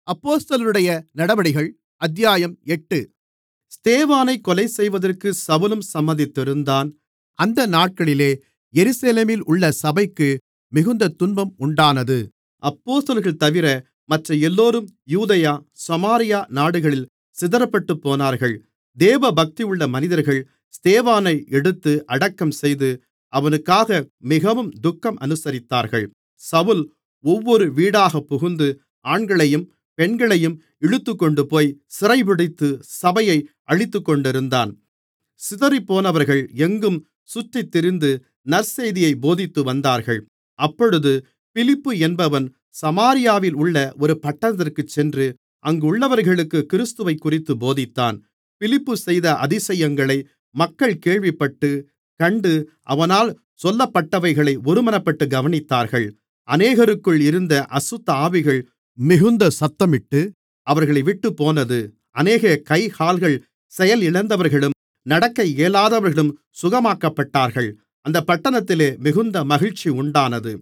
அப்போஸ்தலர்களுடைய நடபடிகள் அத்தியாயம் எட்டு ஸ்தேவானைக் கொலைசெய்வதற்கு சவுலும் சம்மதித்திருந்தான் அந்த நாட்களிலே எருசலேமில் உள்ள சபைக்கு மிகுந்த துன்பம் உண்டானது அப்போஸ்தலர்கள்தவிர மற்ற எல்லோரும் யூதேயா சமாரியா நாடுகளில் சிதறப்பட்டுப்போனார்கள் தேவபக்தியுள்ள மனிதர்கள் ஸ்தேவானை எடுத்து அடக்கம்செய்து அவனுக்காக மிகவும் துக்கம் அனுசரித்தார்கள் சவுல் ஒவ்வொரு வீடாகப் புகுந்து ஆண்களையும் பெண்களையும் இழுத்துக்கொண்டுபோய் சிறைபிடித்து சபையை அழித்துக்கொண்டிருந்தான் சிதறிப்போனவர்கள் எங்கும் சுற்றித்திரிந்து நற்செய்தியைப் போதித்துவந்தார்கள் அப்பொழுது பிலிப்பு என்பவன் சமாரியாவில் உள்ள ஒரு பட்டணத்திற்குச் சென்று அங்குள்ளவர்களுக்குக் கிறிஸ்துவைக்குறித்துப் போதித்தான் பிலிப்பு செய்த அதிசயங்களை மக்கள் கேள்விப்பட்டு கண்டு அவனால் சொல்லப்பட்டவைகளை ஒருமனப்பட்டு கவனித்தார்கள் அநேகருக்குள் இருந்த அசுத்த ஆவிகள் மிகுந்த சத்தமிட்டு அவர்களை விட்டுப்போனது அநேக கைகால்கள் செயலிழந்தவர்களும் நடக்க இயலாதவர்களும் சுகமாக்கப்பட்டார்கள் அந்தப் பட்டணத்திலே மிகுந்த மகிழ்ச்சி உண்டானது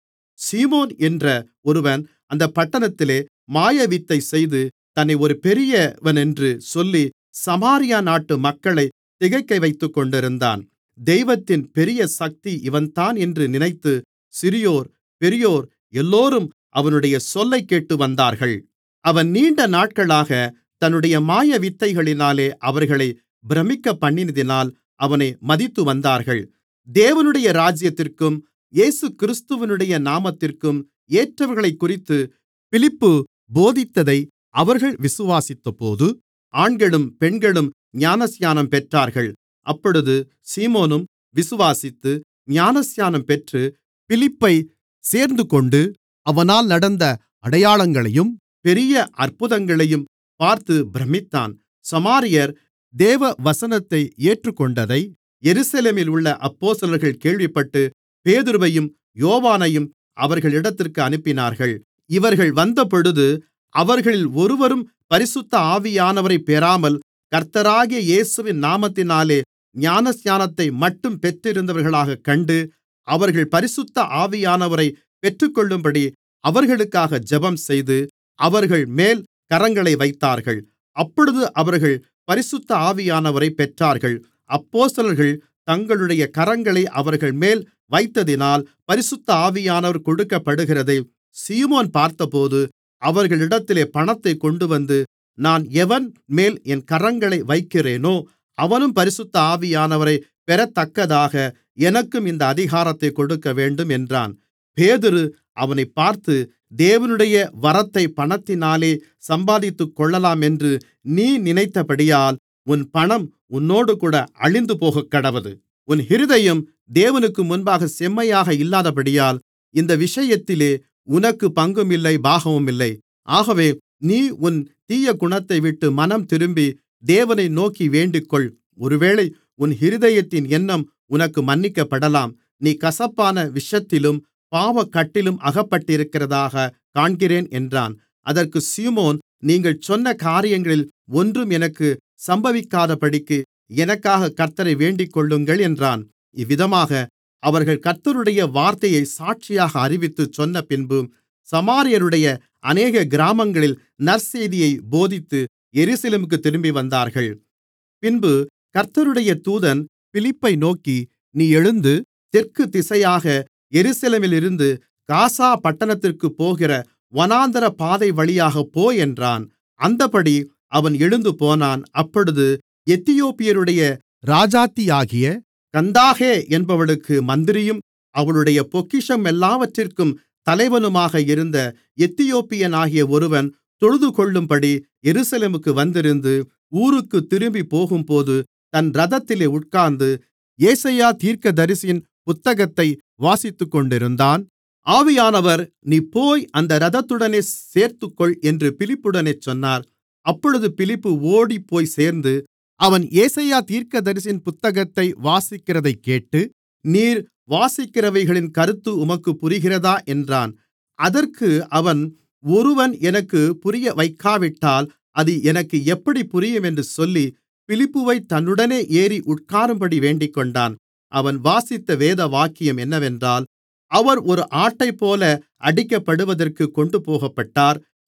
சீமோன் என்ற ஒருவன் அந்தப் பட்டணத்திலே மாயவித்தை செய்து தன்னை ஒரு பெரியவனென்று சொல்லி சமாரியா நாட்டு மக்களைத் திகைக்கவைத்துக்கொண்டிருந்தான் தெய்வத்தின் பெரிய சக்தி இவன்தான் என்று நினைத்து சிறியோர் பெரியோர் எல்லோரும் அவனுடைய சொல்லைக் கேட்டுவந்தார்கள் அவன் நீண்ட நாட்களாகத் தன்னுடைய மாயவித்தைகளினாலே அவர்களைப் பிரமிக்கப்பண்ணினதினால் அவனை மதித்துவந்தார்கள் தேவனுடைய ராஜ்யத்திற்கும் இயேசுகிறிஸ்துவினுடைய நாமத்திற்கும் ஏற்றவர்களைக்குறித்து பிலிப்பு போதித்ததை அவர்கள் விசுவாசித்தபோது ஆண்களும் பெண்களும் ஞானஸ்நானம் பெற்றார்கள் அப்பொழுது சீமோனும் விசுவாசித்து ஞானஸ்நானம் பெற்று பிலிப்பைச் சேர்ந்துகொண்டு அவனால் நடந்த அடையாளங்களையும் பெரிய அற்புதங்களையும் பார்த்து பிரமித்தான் சமாரியர் தேவவசனத்தை ஏற்றுக்கொண்டதை எருசலேமில் உள்ள அப்போஸ்தலர்கள் கேள்விப்பட்டு பேதுருவையும் யோவானையும் அவர்களிடத்திற்கு அனுப்பினார்கள் இவர்கள் வந்தபொழுது அவர்களில் ஒருவரும் பரிசுத்த ஆவியானவரைப் பெறாமல் கர்த்தராகிய இயேசுவின் நாமத்தினாலே ஞானஸ்நானத்தை மட்டும் பெற்றிருந்தவர்களாகக் கண்டு அவர்கள் பரிசுத்த ஆவியானவரைப் பெற்றுக்கொள்ளும்படி அவர்களுக்காக ஜெபம்செய்து அவர்கள்மேல் கரங்களை வைத்தார்கள் அப்பொழுது அவர்கள் பரிசுத்த ஆவியானவரைப் பெற்றார்கள் அப்போஸ்தலர்கள் தங்களுடைய கரங்களை அவர்கள்மேல் வைத்ததினால் பரிசுத்த ஆவியானவர் கொடுக்கப்படுகிறதை சீமோன் பார்த்தபோது அவர்களிடத்திலே பணத்தைக் கொண்டுவந்து நான் எவன்மேல் என் கரங்களை வைக்கிறேனோ அவனும் பரிசுத்த ஆவியானவரைப் பெறத்தக்கதாக எனக்கும் இந்த அதிகாரத்தைக் கொடுக்கவேண்டும் என்றான் பேதுரு அவனைப் பார்த்து தேவனுடைய வரத்தைப் பணத்தினாலே சம்பாதித்துக்கொள்ளலாம் என்று நீ நினைத்தபடியால் உன் பணம் உன்னோடுகூட அழிந்துபோகக்கடவது உன் இருதயம் தேவனுக்கு முன்பாக செம்மையாக இல்லாதபடியால் இந்த விஷயத்திலே உனக்கு பங்குமில்லை பாகமுமில்லை ஆகவே நீ உன் தீயகுணத்தைவிட்டு மனம்திரும்பி தேவனை நோக்கி வேண்டிக்கொள் ஒருவேளை உன் இருதயத்தின் எண்ணம் உனக்கு மன்னிக்கப்படலாம் நீ கசப்பான விஷத்திலும் பாவக்கட்டிலும் அகப்பட்டிருக்கிறதாகக் காண்கிறேன் என்றான் அதற்குச் சீமோன் நீங்கள் சொன்ன காரியங்களில் ஒன்றும் எனக்குச் சம்பவிக்காதபடிக்கு எனக்காகக் கர்த்த்தரை வேண்டிக்கொள்ளுங்கள் என்றான் இவ்விதமாக அவர்கள் கர்த்தருடைய வார்த்தையைச் சாட்சியாக அறிவித்துச் சொன்னபின்பு சமாரியருடைய அநேக கிராமங்களில் நற்செய்தியைப் போதித்து எருசலேமுக்குத் திரும்பிவந்தார்கள் பின்பு கர்த்தருடைய தூதன் பிலிப்பை நோக்கி நீ எழுந்து தெற்கு திசையாக எருசலேமிலிருந்து காசா பட்டணத்திற்குப் போகிற வனாந்தர பாதை வழியாகப் போ என்றான் அந்தப்படி அவன் எழுந்துபோனான் அப்பொழுது எத்தியோப்பியருடைய ராஜாத்தியாகிய கந்தாகே என்பவளுக்கு மந்திரியும் அவளுடைய பொக்கிஷமெல்லாவற்றிற்கும் தலைவனுமாக இருந்த எத்தியோப்பியனாகிய ஒருவன் தொழுதுகொள்ளும்படி எருசலேமுக்கு வந்திருந்து ஊருக்குத் திரும்பிப் போகும்போது தன் இரதத்திலே உட்கார்ந்து ஏசாயா தீர்க்கதரிசியின் புத்தகத்தை வாசித்துக்கொண்டிருந்தான் ஆவியானவர் நீ போய் அந்த இரதத்துடனே சேர்த்துக்கொள் என்று பிலிப்புடனே சொன்னார் அப்பொழுது பிலிப்பு ஓடிப்போய் சேர்ந்து அவன் ஏசாயா தீர்க்கதரிசியின் புத்தகத்தை வாசிக்கிறதைக் கேட்டு நீர் வாசிக்கிறவைகளின் கருத்து உமக்குப் புரிகிறதா என்றான் அதற்கு அவன் ஒருவன் எனக்குப் புரியவைக்காவிட்டால் அது எனக்கு எப்படிப் புரியும் என்று சொல்லி பிலிப்புவைத் தன்னுடனே ஏறி உட்காரும்படி வேண்டிக்கொண்டான் அவன் வாசித்த வேதவாக்கியம் என்னவென்றால் அவர் ஒரு ஆட்டைப்போல அடிக்கப்படுவதற்குக் கொண்டுபோகப்பட்டார்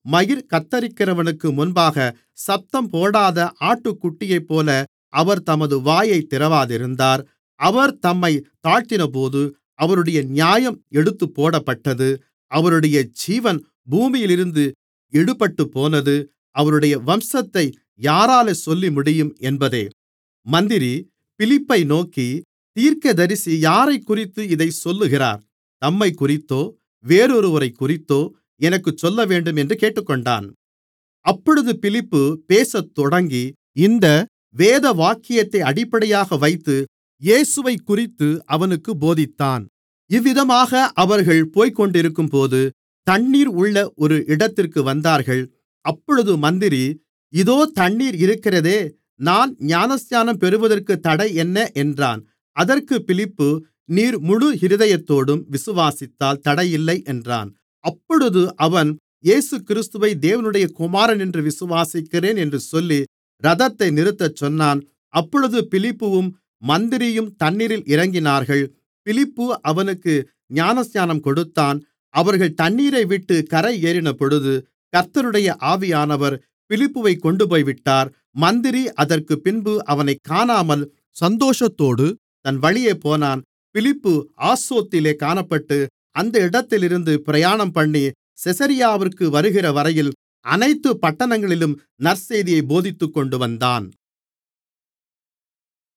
மயிர் கத்தரிக்கிறவனுக்கு முன்பாகச் சத்தம் போடாத ஆட்டுக்குட்டியைப்போல அவர் தமது வாயைத் திறவாதிருந்தார் அவர் தம்மைத் தாழ்த்தினபோது அவருடைய நியாயம் எடுத்துப்போடப்பட்டது அவருடைய ஜீவன் பூமியிலிருந்து எடுபட்டுப்போனது அவருடைய வம்சத்தை யாராலே சொல்லிமுடியும் என்பதே மந்திரி பிலிப்பை நோக்கி தீர்க்கதரிசி யாரைக்குறித்து இதைச் சொல்லுகிறார் தம்மைக்குறித்தோ வேறொருவரைக்குறித்தோ எனக்குச் சொல்லவேண்டும் என்று கேட்டுக்கொண்டான் அப்பொழுது பிலிப்பு பேசத்தொடங்கி இந்த வேதவாக்கியத்தை அடிப்படையாக வைத்து இயேசுவைக்குறித்து அவனுக்குப் போதித்தான் இவ்விதமாக அவர்கள் போய்க்கொண்டிருக்கும்போது தண்ணீர் உள்ள ஒரு இடத்திற்கு வந்தார்கள் அப்பொழுது மந்திரி இதோ தண்ணீர் இருக்கிறதே நான் ஞானஸ்நானம் பெறுவதற்குத் தடை என்ன என்றான் அதற்குப் பிலிப்பு நீர் முழு இருதயத்தோடும் விசுவாசித்தால் தடையில்லை என்றான் அப்பொழுது அவன் இயேசுகிறிஸ்துவை தேவனுடைய குமாரன் என்று விசுவாசிக்கிறேன் என்று சொல்லி இரதத்தை நிறுத்தச் சொன்னான் அப்பொழுது பிலிப்புவும் மந்திரியும் தண்ணீரில் இறங்கினார்கள் பிலிப்பு அவனுக்கு ஞானஸ்நானம் கொடுத்தான் அவர்கள் தண்ணீரைவிட்டுக் கரையேறினபொழுது கர்த்தருடைய ஆவியானவர் பிலிப்புவைக் கொண்டுபோய்விட்டார் மந்திரி அதற்குப்பின்பு அவனைக் காணாமல் சந்தோஷத்தோடு தன் வழியே போனான் பிலிப்பு ஆசோத்திலே காணப்பட்டு அந்த இடத்திலிருந்து பிரயாணம்பண்ணி செசரியாவிற்கு வருகிறவரையில் அனைத்து பட்டணங்களிலும் நற்செய்தியைப் போதித்துக்கொண்டு வந்தான்